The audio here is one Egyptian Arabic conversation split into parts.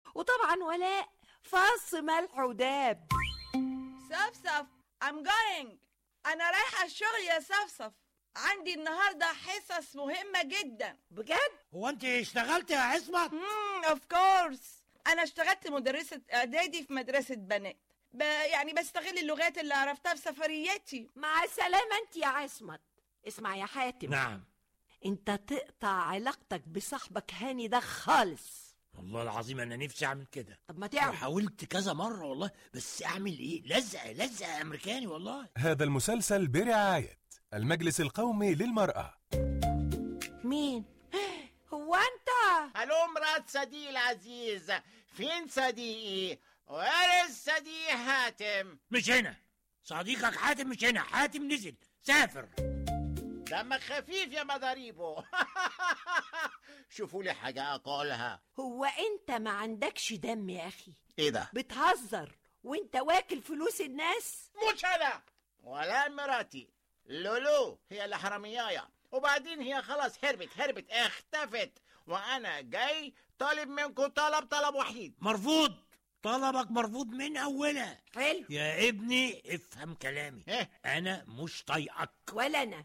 وطبعا ولاء فص ملح وداب صفصف I'm going أنا رايحة الشغل يا صفصف عندي النهاردة حصص مهمة جدا بجد هو انت اشتغلت يا عصمت امم اوف كورس أنا اشتغلت مدرسة إعدادي في مدرسة بنات ب... يعني بستغل اللغات اللي عرفتها في سفرياتي مع السلامة انت يا عصمت اسمع يا حاتم نعم انت تقطع علاقتك بصاحبك هاني ده خالص والله العظيم انا نفسي اعمل كده طب ما تعمل وحاولت كذا مرة والله بس اعمل ايه لزق لزق امريكاني والله هذا المسلسل برعاية المجلس القومي للمرأة مين هو انت الو مرات صديقي العزيز فين صديقي وين صديقي حاتم مش هنا صديقك حاتم مش هنا حاتم نزل سافر دمك خفيف يا مضاريبو شوفوا لي حاجة أقولها هو انت ما عندكش دم يا اخي إيه ده؟ بتهزر وانت واكل فلوس الناس مش أنا ولا مراتي لولو هي اللي حراميايا وبعدين هي خلاص هربت هربت اختفت وأنا جاي طالب منكم طلب طلب وحيد مرفوض طلبك مرفوض من اولها حلو يا ابني افهم كلامي إيه؟ انا مش طايقك ولا انا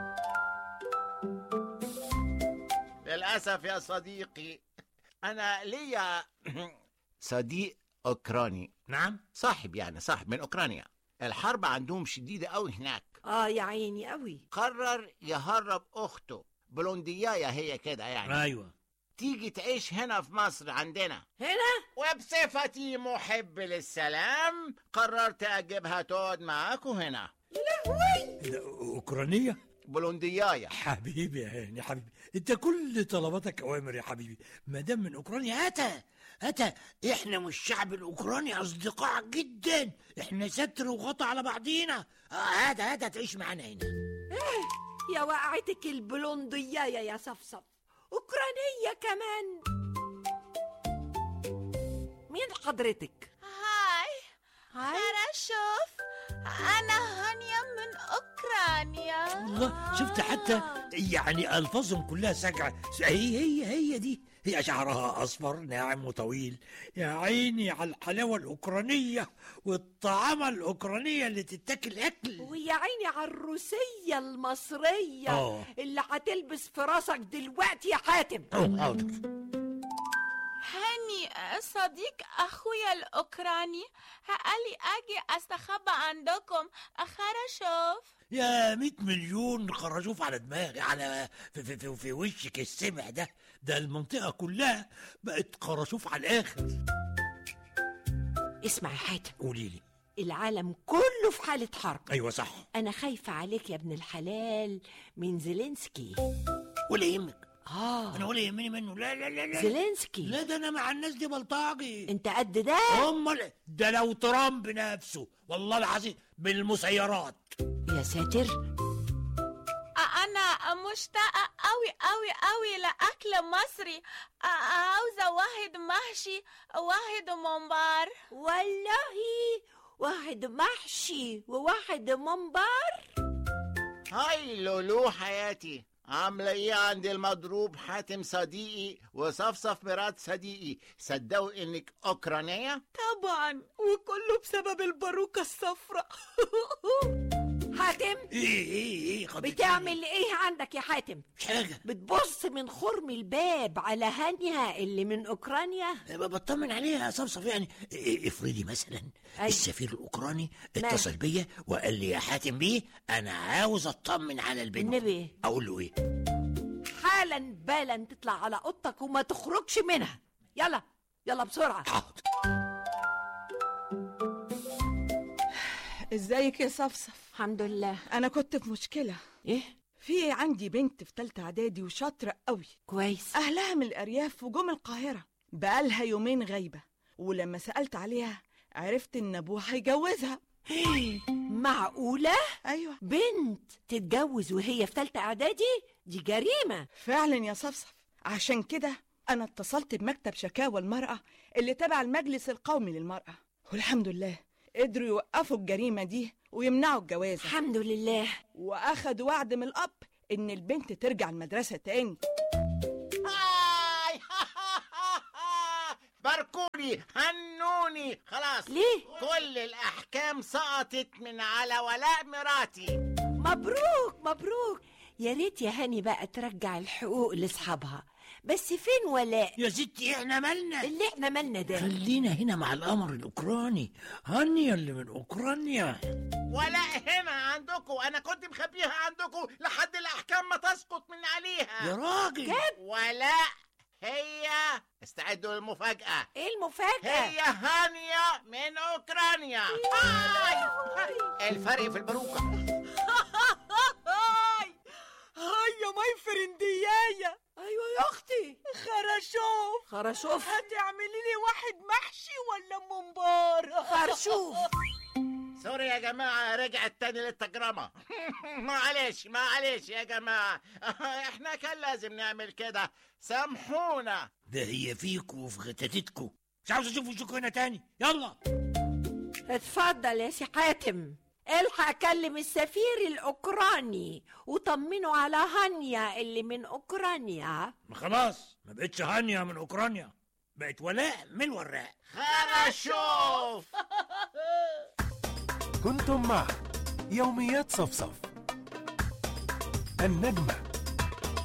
للأسف يا صديقي أنا ليا صديق أوكراني نعم صاحب يعني صاحب من أوكرانيا الحرب عندهم شديدة أوي هناك اه يا عيني قوي قرر يهرب أخته بلوندياية هي كده يعني ايوه تيجي تعيش هنا في مصر عندنا هنا وبصفتي محب للسلام قررت أجيبها تقعد معاكم هنا ده اوكرانيه بلوندياية حبيبي يا هاني حبيبي انت كل طلباتك اوامر يا حبيبي ما دام من اوكرانيا هاتا هاتا احنا والشعب الاوكراني اصدقاء جدا احنا ستر وغطى على بعضينا آه، هاتا هاتا تعيش معانا هنا يا وقعتك البلوندية يا صفصف أوكرانية كمان مين حضرتك؟ هاي هاي أنا شوف أنا هانيا من أوكرانيا والله شفت حتى يعني الفاظهم كلها سجعه هي هي هي دي هي شعرها اصفر ناعم وطويل يا عيني على الحلاوه الاوكرانيه والطعامه الاوكرانيه اللي تتاكل اكل ويا عيني على الروسية المصرية آه. اللي هتلبس في راسك دلوقتي يا حاتم أوه، حاضر هاني صديق أخويا الأوكراني قال لي أجي أستخبى عندكم أخرشوف يا 100 مليون خرجوف على دماغي على في, في, في, في وشك السمع ده ده المنطقة كلها بقت خرشوف على الآخر اسمع يا حاتم قولي لي العالم كله في حالة حرب أيوة صح أنا خايفة عليك يا ابن الحلال من زيلينسكي ولا يهمك آه أنا ولا يهمني منه لا لا لا لا زيلينسكي لا ده أنا مع الناس دي بلطجي أنت قد ده أمال ده لو ترامب نفسه والله العظيم بالمسيرات يا ساتر أنا مشتاقة أوي أوي أوي لأكل مصري عاوزة واحد محشي واحد ممبار والله واحد محشي وواحد ممبار هاي لولو حياتي عاملة ايه عند المضروب حاتم صديقي وصفصف مرات صديقي صدقوا انك اوكرانية طبعا وكله بسبب الباروكة الصفراء حاتم إيه إيه إيه خدتيني. بتعمل ايه عندك يا حاتم مش حاجة بتبص من خرم الباب على هانيا اللي من اوكرانيا بطمن عليها يا صفصف يعني إيه، افرضي مثلا أيوة. السفير الاوكراني ماله؟ اتصل بيا وقال لي يا حاتم بيه انا عاوز اطمن على البنت النبي اقول له ايه حالا بالا تطلع على اوضتك وما تخرجش منها يلا يلا بسرعه حاضر ازيك يا صفصف الحمد لله انا كنت في مشكلة ايه في عندي بنت في تالتة اعدادي وشاطرة قوي كويس اهلها من الارياف وجم القاهرة بقالها يومين غايبة ولما سألت عليها عرفت ان ابوها هيجوزها معقوله ايوه بنت تتجوز وهي في ثالثه اعدادي دي جريمه فعلا يا صفصف عشان كده انا اتصلت بمكتب شكاوى المرأة اللي تبع المجلس القومي للمرأة والحمد لله قدروا يوقفوا الجريمة دي ويمنعوا الجواز الحمد لله واخدوا وعد من الاب ان البنت ترجع المدرسة تاني هاي باركو هنوني هنوني خلاص ليه؟ كل الأحكام سقطت من على ولاء مراتي مبروك مبروك يا ريت يا هاني بقى ترجع الحقوق لاصحابها بس فين ولاء يا ستي احنا مالنا اللي احنا مالنا ده خلينا هنا مع القمر الاوكراني هانيا اللي من اوكرانيا ولاء هنا عندكم أنا كنت مخبيها عندكم لحد الأحكام ما تسقط من يا عليها راجل ولاء هي استعدوا للمفاجأة ايه المفاجأة هي هانيا من أوكرانيا آي. الفرق في البروكة هاي هاي يا ماي فرندياية ايوه يا اختي خرشوف خرشوف هتعملي لي واحد محشي ولا ممبار خرشوف سوري يا جماعة رجعت تاني للتجرمة معلش معلش يا جماعة احنا كان لازم نعمل كده سامحونا ده هي فيكو وفي غتاتتكو مش عاوز اشوف وشكوا هنا تاني يلا اتفضل يا سي حاتم الحق كلم السفير الاوكراني وطمنه على هانيا اللي من اوكرانيا ما خلاص ما بقتش هانيا من اوكرانيا بقت ولاء من الوراق خرشوف كنتم مع يوميات صفصف النجمة